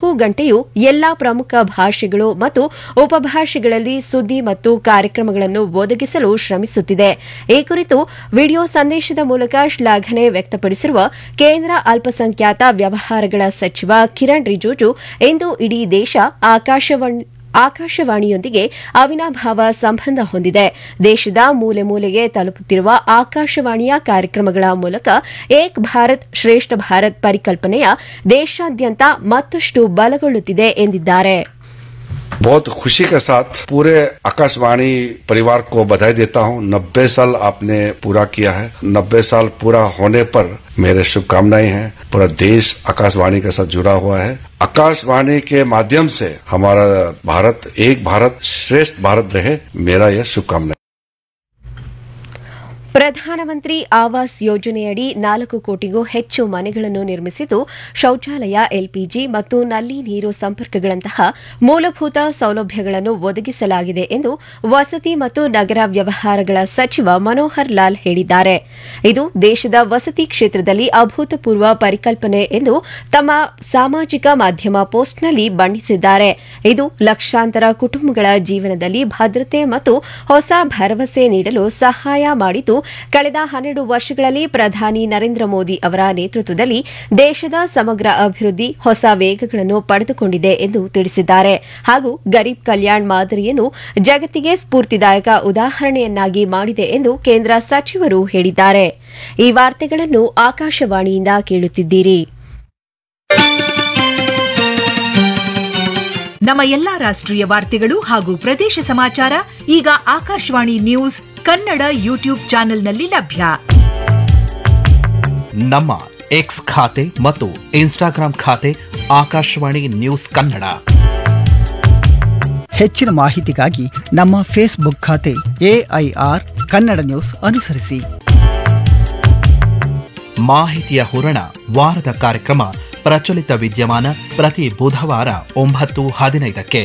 ಇಪ್ಪತ್ನಾಲ್ಕು ಗಂಟೆಯೂ ಎಲ್ಲಾ ಪ್ರಮುಖ ಭಾಷೆಗಳು ಮತ್ತು ಉಪಭಾಷೆಗಳಲ್ಲಿ ಸುದ್ದಿ ಮತ್ತು ಕಾರ್ಯಕ್ರಮಗಳನ್ನು ಒದಗಿಸಲು ಶ್ರಮಿಸುತ್ತಿದೆ ಈ ಕುರಿತು ವಿಡಿಯೋ ಸಂದೇಶದ ಮೂಲಕ ಶ್ಲಾಘನೆ ವ್ಯಕ್ತಪಡಿಸಿರುವ ಕೇಂದ್ರ ಅಲ್ಪಸಂಖ್ಯಾತ ವ್ಯವಹಾರಗಳ ಸಚಿವ ಕಿರಣ್ ರಿಜಿಜು ಇಂದು ಇಡೀ ದೇಶ ಆಕಾಶವಾಣಿ ಆಕಾಶವಾಣಿಯೊಂದಿಗೆ ಅವಿನಾಭಾವ ಸಂಬಂಧ ಹೊಂದಿದೆ ದೇಶದ ಮೂಲೆ ಮೂಲೆಗೆ ತಲುಪುತ್ತಿರುವ ಆಕಾಶವಾಣಿಯ ಕಾರ್ಯಕ್ರಮಗಳ ಮೂಲಕ ಏಕ್ ಭಾರತ್ ಶ್ರೇಷ್ಠ ಭಾರತ್ ಪರಿಕಲ್ಪನೆಯ ದೇಶಾದ್ಯಂತ ಮತ್ತಷ್ಟು ಬಲಗೊಳ್ಳುತ್ತಿದೆ ಎಂದಿದ್ದಾರೆ बहुत खुशी के साथ पूरे आकाशवाणी परिवार को बधाई देता हूं नब्बे साल आपने पूरा किया है नब्बे साल पूरा होने पर मेरे शुभकामनाएं हैं पूरा देश आकाशवाणी के साथ जुड़ा हुआ है आकाशवाणी के माध्यम से हमारा भारत एक भारत श्रेष्ठ भारत रहे मेरा यह शुभकामना ಪ್ರಧಾನಮಂತ್ರಿ ಆವಾಸ್ ಯೋಜನೆಯಡಿ ನಾಲ್ಕು ಕೋಟಿಗೂ ಹೆಚ್ಚು ಮನೆಗಳನ್ನು ನಿರ್ಮಿಸಿದ್ದು ಶೌಚಾಲಯ ಎಲ್ಪಿಜಿ ಮತ್ತು ನಲ್ಲಿ ನೀರು ಸಂಪರ್ಕಗಳಂತಹ ಮೂಲಭೂತ ಸೌಲಭ್ಯಗಳನ್ನು ಒದಗಿಸಲಾಗಿದೆ ಎಂದು ವಸತಿ ಮತ್ತು ನಗರ ವ್ಯವಹಾರಗಳ ಸಚಿವ ಮನೋಹರ್ ಲಾಲ್ ಹೇಳಿದ್ದಾರೆ ಇದು ದೇಶದ ವಸತಿ ಕ್ಷೇತ್ರದಲ್ಲಿ ಅಭೂತಪೂರ್ವ ಪರಿಕಲ್ಪನೆ ಎಂದು ತಮ್ಮ ಸಾಮಾಜಿಕ ಮಾಧ್ಯಮ ಪೋಸ್ಟ್ನಲ್ಲಿ ಬಣ್ಣಿಸಿದ್ದಾರೆ ಇದು ಲಕ್ಷಾಂತರ ಕುಟುಂಬಗಳ ಜೀವನದಲ್ಲಿ ಭದ್ರತೆ ಮತ್ತು ಹೊಸ ಭರವಸೆ ನೀಡಲು ಸಹಾಯ ಮಾಡಿದ್ದು ಕಳೆದ ಹನ್ನೆರಡು ವರ್ಷಗಳಲ್ಲಿ ಪ್ರಧಾನಿ ನರೇಂದ್ರ ಮೋದಿ ಅವರ ನೇತೃತ್ವದಲ್ಲಿ ದೇಶದ ಸಮಗ್ರ ಅಭಿವೃದ್ಧಿ ಹೊಸ ವೇಗಗಳನ್ನು ಪಡೆದುಕೊಂಡಿದೆ ಎಂದು ತಿಳಿಸಿದ್ದಾರೆ ಹಾಗೂ ಗರೀಬ್ ಕಲ್ಯಾಣ್ ಮಾದರಿಯನ್ನು ಜಗತ್ತಿಗೆ ಸ್ಫೂರ್ತಿದಾಯಕ ಉದಾಹರಣೆಯನ್ನಾಗಿ ಮಾಡಿದೆ ಎಂದು ಕೇಂದ್ರ ಸಚಿವರು ಹೇಳಿದ್ದಾರೆ ಈ ವಾರ್ತೆಗಳನ್ನು ಆಕಾಶವಾಣಿಯಿಂದ ಕೇಳುತ್ತಿದ್ದೀರಿ ನಮ್ಮ ಎಲ್ಲಾ ರಾಷ್ಟ್ರೀಯ ವಾರ್ತೆಗಳು ಹಾಗೂ ಪ್ರದೇಶ ಸಮಾಚಾರ ಈಗ ಆಕಾಶವಾಣಿ ನ್ಯೂಸ್ ಕನ್ನಡ ಯೂಟ್ಯೂಬ್ ಚಾನೆಲ್ನಲ್ಲಿ ಲಭ್ಯ ನಮ್ಮ ಎಕ್ಸ್ ಖಾತೆ ಮತ್ತು ಇನ್ಸ್ಟಾಗ್ರಾಂ ಖಾತೆ ಆಕಾಶವಾಣಿ ನ್ಯೂಸ್ ಕನ್ನಡ ಹೆಚ್ಚಿನ ಮಾಹಿತಿಗಾಗಿ ನಮ್ಮ ಫೇಸ್ಬುಕ್ ಖಾತೆ ಎಐಆರ್ ಕನ್ನಡ ನ್ಯೂಸ್ ಅನುಸರಿಸಿ ಮಾಹಿತಿಯ ಹೂರಣ ವಾರದ ಕಾರ್ಯಕ್ರಮ ಪ್ರಚಲಿತ ವಿದ್ಯಮಾನ ಪ್ರತಿ ಬುಧವಾರ ಒಂಬತ್ತು ಹದಿನೈದಕ್ಕೆ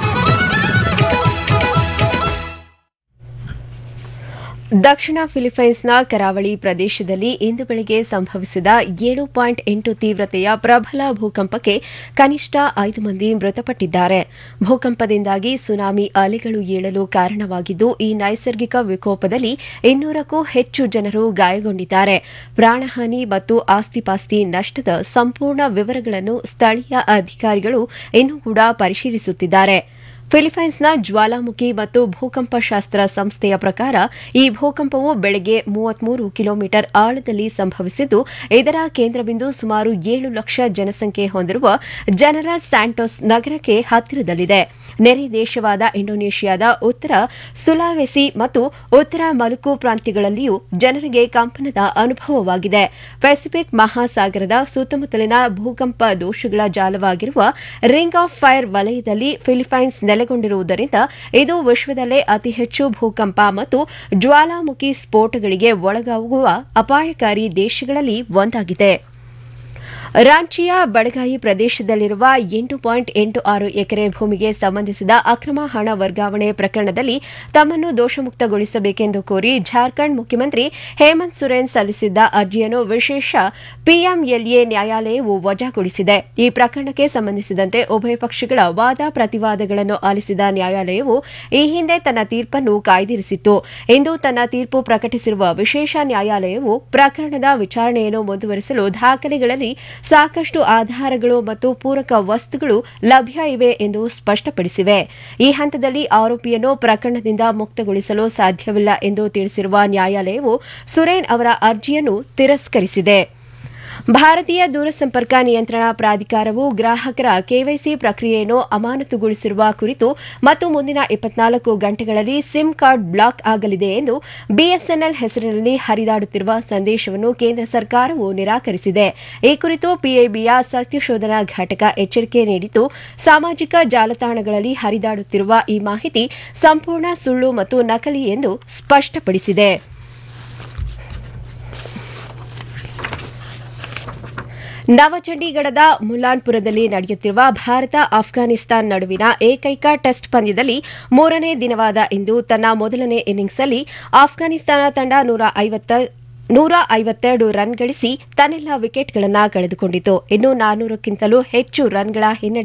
ದಕ್ಷಿಣ ಫಿಲಿಪೈನ್ಸ್ನ ಕರಾವಳಿ ಪ್ರದೇಶದಲ್ಲಿ ಇಂದು ಬೆಳಗ್ಗೆ ಸಂಭವಿಸಿದ ಏಳು ಪಾಯಿಂಟ್ ಎಂಟು ತೀವ್ರತೆಯ ಪ್ರಬಲ ಭೂಕಂಪಕ್ಕೆ ಕನಿಷ್ಠ ಐದು ಮಂದಿ ಮೃತಪಟ್ಟಿದ್ದಾರೆ ಭೂಕಂಪದಿಂದಾಗಿ ಸುನಾಮಿ ಅಲೆಗಳು ಏಳಲು ಕಾರಣವಾಗಿದ್ದು ಈ ನೈಸರ್ಗಿಕ ವಿಕೋಪದಲ್ಲಿ ಇನ್ನೂರಕ್ಕೂ ಹೆಚ್ಚು ಜನರು ಗಾಯಗೊಂಡಿದ್ದಾರೆ ಪ್ರಾಣಹಾನಿ ಮತ್ತು ಆಸ್ತಿಪಾಸ್ತಿ ನಷ್ಟದ ಸಂಪೂರ್ಣ ವಿವರಗಳನ್ನು ಸ್ಥಳೀಯ ಅಧಿಕಾರಿಗಳು ಇನ್ನೂ ಕೂಡ ಪರಿಶೀಲಿಸುತ್ತಿದ್ದಾರೆ ಫಿಲಿಪೈನ್ಸ್ನ ಜ್ವಾಲಾಮುಖಿ ಮತ್ತು ಭೂಕಂಪ ಶಾಸ್ತ್ರ ಸಂಸ್ಥೆಯ ಪ್ರಕಾರ ಈ ಭೂಕಂಪವು ಬೆಳಗ್ಗೆ ಮೂವತ್ಮೂರು ಕಿಲೋಮೀಟರ್ ಆಳದಲ್ಲಿ ಸಂಭವಿಸಿದ್ದು ಇದರ ಕೇಂದ್ರಬಿಂದು ಸುಮಾರು ಏಳು ಲಕ್ಷ ಜನಸಂಖ್ಯೆ ಹೊಂದಿರುವ ಜನರಲ್ ಸ್ಯಾಂಟೋಸ್ ನಗರಕ್ಕೆ ಹತ್ತಿರದಲ್ಲಿದೆ ನೆರೆ ದೇಶವಾದ ಇಂಡೋನೇಷ್ಯಾದ ಉತ್ತರ ಸುಲಾವೆಸಿ ಮತ್ತು ಉತ್ತರ ಮಲುಕು ಪ್ರಾಂತ್ಯಗಳಲ್ಲಿಯೂ ಜನರಿಗೆ ಕಂಪನದ ಅನುಭವವಾಗಿದೆ ಪೆಸಿಫಿಕ್ ಮಹಾಸಾಗರದ ಸುತ್ತಮುತ್ತಲಿನ ಭೂಕಂಪ ದೋಷಗಳ ಜಾಲವಾಗಿರುವ ರಿಂಗ್ ಆಫ್ ಫೈರ್ ವಲಯದಲ್ಲಿ ಫಿಲಿಪೈನ್ಸ್ ನೆಲೆಗೊಂಡಿರುವುದರಿಂದ ಇದು ವಿಶ್ವದಲ್ಲೇ ಅತಿ ಹೆಚ್ಚು ಭೂಕಂಪ ಮತ್ತು ಜ್ವಾಲಾಮುಖಿ ಸ್ಫೋಟಗಳಿಗೆ ಒಳಗಾಗುವ ಅಪಾಯಕಾರಿ ದೇಶಗಳಲ್ಲಿ ಒಂದಾಗಿದೆ ರಾಂಚಿಯ ಬಡಗಾಯಿ ಪ್ರದೇಶದಲ್ಲಿರುವ ಎಂಟು ಪಾಯಿಂಟ್ ಎಂಟು ಆರು ಎಕರೆ ಭೂಮಿಗೆ ಸಂಬಂಧಿಸಿದ ಅಕ್ರಮ ಹಣ ವರ್ಗಾವಣೆ ಪ್ರಕರಣದಲ್ಲಿ ತಮ್ಮನ್ನು ದೋಷಮುಕ್ತಗೊಳಿಸಬೇಕೆಂದು ಕೋರಿ ಜಾರ್ಖಂಡ್ ಮುಖ್ಯಮಂತ್ರಿ ಹೇಮಂತ್ ಸೊರೇನ್ ಸಲ್ಲಿಸಿದ್ದ ಅರ್ಜಿಯನ್ನು ವಿಶೇಷ ಪಿಎಂಎಲ್ಎ ನ್ಯಾಯಾಲಯವು ವಜಾಗೊಳಿಸಿದೆ ಈ ಪ್ರಕರಣಕ್ಕೆ ಸಂಬಂಧಿಸಿದಂತೆ ಉಭಯ ಪಕ್ಷಗಳ ವಾದ ಪ್ರತಿವಾದಗಳನ್ನು ಆಲಿಸಿದ ನ್ಯಾಯಾಲಯವು ಈ ಹಿಂದೆ ತನ್ನ ತೀರ್ಪನ್ನು ಕಾಯ್ದಿರಿಸಿತ್ತು ಇಂದು ತನ್ನ ತೀರ್ಪು ಪ್ರಕಟಿಸಿರುವ ವಿಶೇಷ ನ್ಯಾಯಾಲಯವು ಪ್ರಕರಣದ ವಿಚಾರಣೆಯನ್ನು ಮುಂದುವರೆಸಲು ದಾಖಲೆಗಳಲ್ಲಿ ಸಾಕಷ್ಟು ಆಧಾರಗಳು ಮತ್ತು ಪೂರಕ ವಸ್ತುಗಳು ಲಭ್ಯ ಇವೆ ಎಂದು ಸ್ಪಷ್ಟಪಡಿಸಿವೆ ಈ ಹಂತದಲ್ಲಿ ಆರೋಪಿಯನ್ನು ಪ್ರಕರಣದಿಂದ ಮುಕ್ತಗೊಳಿಸಲು ಸಾಧ್ಯವಿಲ್ಲ ಎಂದು ತಿಳಿಸಿರುವ ನ್ಯಾಯಾಲಯವು ಸುರೇನ್ ಅವರ ಅರ್ಜಿಯನ್ನು ತಿರಸ್ಕರಿಸಿದೆ ಭಾರತೀಯ ದೂರಸಂಪರ್ಕ ನಿಯಂತ್ರಣ ಪ್ರಾಧಿಕಾರವು ಗ್ರಾಹಕರ ಕೆವೈಸಿ ಪ್ರಕ್ರಿಯೆಯನ್ನು ಅಮಾನತುಗೊಳಿಸಿರುವ ಕುರಿತು ಮತ್ತು ಮುಂದಿನ ಇಪ್ಪತ್ನಾಲ್ಕು ಗಂಟೆಗಳಲ್ಲಿ ಸಿಮ್ ಕಾರ್ಡ್ ಬ್ಲಾಕ್ ಆಗಲಿದೆ ಎಂದು ಬಿಎಸ್ಎನ್ಎಲ್ ಹೆಸರಿನಲ್ಲಿ ಹರಿದಾಡುತ್ತಿರುವ ಸಂದೇಶವನ್ನು ಕೇಂದ್ರ ಸರ್ಕಾರವು ನಿರಾಕರಿಸಿದೆ ಈ ಕುರಿತು ಪಿಐಬಿಯ ಸತ್ಯಶೋಧನಾ ಘಟಕ ಎಚ್ಚರಿಕೆ ನೀಡಿದ್ದು ಸಾಮಾಜಿಕ ಜಾಲತಾಣಗಳಲ್ಲಿ ಹರಿದಾಡುತ್ತಿರುವ ಈ ಮಾಹಿತಿ ಸಂಪೂರ್ಣ ಸುಳ್ಳು ಮತ್ತು ನಕಲಿ ಎಂದು ಸ್ಪಷ್ಟಪಡಿಸಿದೆ ನವಚಂಡೀಗಢದ ಮುಲಾನ್ಪುರದಲ್ಲಿ ನಡೆಯುತ್ತಿರುವ ಭಾರತ ಆಫ್ಘಾನಿಸ್ತಾನ್ ನಡುವಿನ ಏಕೈಕ ಟೆಸ್ಟ್ ಪಂದ್ಯದಲ್ಲಿ ಮೂರನೇ ದಿನವಾದ ಇಂದು ತನ್ನ ಮೊದಲನೇ ಇನ್ನಿಂಗ್ಸ್ನಲ್ಲಿ ಆಫ್ಘಾನಿಸ್ತಾನ ತಂಡ ನೂರ ಐವತ್ತ ನೂರ ಐವತ್ತೆರಡು ರನ್ ಗಳಿಸಿ ತನ್ನೆಲ್ಲ ವಿಕೆಟ್ಗಳನ್ನು ಕಳೆದುಕೊಂಡಿತು ಇನ್ನು ನಾನ್ನೂರಕ್ಕಿಂತಲೂ ಹೆಚ್ಚು ರನ್ಗಳ ಹಿನ್ನಡೆ